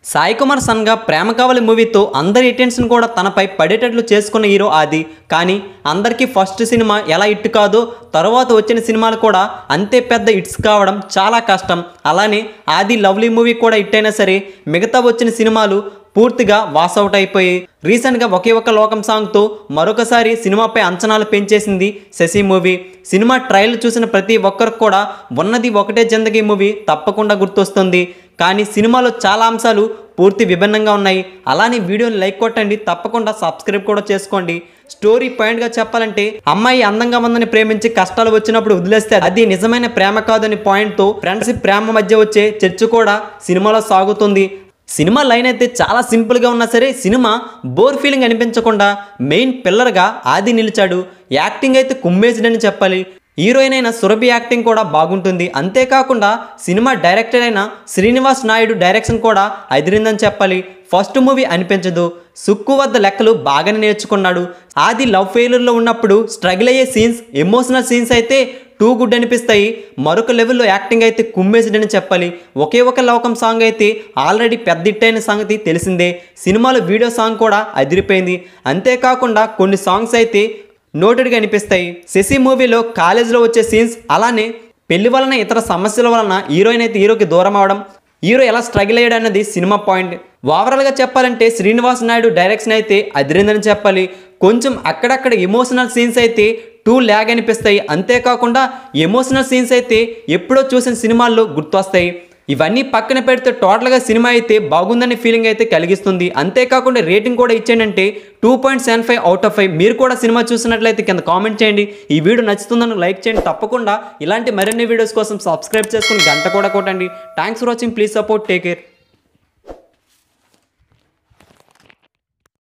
సాయి కుమార్ సన్గా ప్రేమ కావలి మూవీతో అందరి అటెన్షన్ కూడా తనపై పడేటట్లు చేసుకున్న హీరో ఆది కానీ అందరికీ ఫస్ట్ సినిమా ఎలా హిట్ కాదో తర్వాత వచ్చిన సినిమాలు కూడా అంతే పెద్ద హిట్స్ కావడం చాలా కష్టం అలానే ఆది లవ్లీ మూవీ కూడా హిట్ అయినా సరే మిగతా వచ్చిన సినిమాలు పూర్తిగా వాసౌట్ అయిపోయి రీసెంట్గా ఒకే ఒక లోకం సాంగ్తో మరొకసారి సినిమాపై అంచనాలు పెంచేసింది శశి మూవీ సినిమా ట్రయల్ చూసిన ప్రతి ఒక్కరికి కూడా ఉన్నది ఒకటే జిందగీ మూవీ తప్పకుండా గుర్తొస్తుంది కానీ సినిమాలో చాలా అంశాలు పూర్తి విభిన్నంగా ఉన్నాయి అలానే వీడియోని లైక్ కొట్టండి తప్పకుండా సబ్స్క్రైబ్ కూడా చేసుకోండి స్టోరీ పాయింట్గా చెప్పాలంటే అమ్మాయి అందంగా ఉందని ప్రేమించి కష్టాలు వచ్చినప్పుడు వదిలేస్తే అది నిజమైన ప్రేమ కాదని పాయింట్తో ఫ్రెండ్షిప్ ప్రేమ మధ్య వచ్చే చర్చ కూడా సినిమాలో సాగుతుంది సినిమా లైన్ అయితే చాలా సింపుల్గా ఉన్నా సరే సినిమా బోర్ ఫీలింగ్ అనిపించకుండా మెయిన్ పిల్లర్గా ఆది నిలిచాడు యాక్టింగ్ అయితే కుమ్మేసిడని చెప్పాలి హీరోయిన్ అయిన సురభి యాక్టింగ్ కూడా బాగుంటుంది అంతేకాకుండా సినిమా డైరెక్టర్ అయిన శ్రీనివాస్ నాయుడు డైరెక్షన్ కూడా అదిరిందని చెప్పాలి ఫస్ట్ మూవీ అనిపించదు సుక్కు వద్ద లెక్కలు బాగానే నేర్చుకున్నాడు ఆది లవ్ ఫెయిల్యూర్లో ఉన్నప్పుడు స్ట్రగుల్ అయ్యే సీన్స్ ఎమోషనల్ సీన్స్ అయితే టూ గుడ్ అనిపిస్తాయి మరొక లెవెల్లో యాక్టింగ్ అయితే కుమ్మేసిడని చెప్పాలి ఒకే ఒక లోకం సాంగ్ అయితే ఆల్రెడీ పెద్ద హిట్ అయిన సంగతి తెలిసిందే సినిమాలో వీడియో సాంగ్ కూడా అదిరిపోయింది అంతేకాకుండా కొన్ని సాంగ్స్ అయితే నోటెడ్గా అనిపిస్తాయి శశి మూవీలో కాలేజీలో వచ్చే సీన్స్ అలానే పెళ్లి వలన ఇతర సమస్యల వలన హీరోయిన్ అయితే హీరోకి దూరం అవడం హీరో ఎలా స్ట్రగుల్ అయ్యాడు అన్నది సినిమా పాయింట్ ఓవరాల్గా చెప్పాలంటే శ్రీనివాస్ నాయుడు డైరెక్షన్ అయితే అదిరిందని చెప్పాలి కొంచెం అక్కడక్కడ ఎమోషనల్ సీన్స్ అయితే టూ ల్యాగ్ అనిపిస్తాయి అంతేకాకుండా ఎమోషనల్ సీన్స్ అయితే ఎప్పుడో చూసిన సినిమాల్లో గుర్తొస్తాయి ఇవన్నీ పక్కన పెడితే టోటల్గా సినిమా అయితే బాగుందనే ఫీలింగ్ అయితే కలిగిస్తుంది అంతేకాకుండా రేటింగ్ కూడా ఇచ్చానంటే two point seven five out of five మీరు కూడా సినిమా చూసినట్లయితే కింద కామెంట్ చేయండి ఈ వీడియో నచ్చుతుందని లైక్ చేయండి తప్పకుండా ఇలాంటి మరిన్ని వీడియోస్ కోసం సబ్స్క్రైబ్ చేసుకుని గంట కూడా కొట్టండి thanks for watching please support take care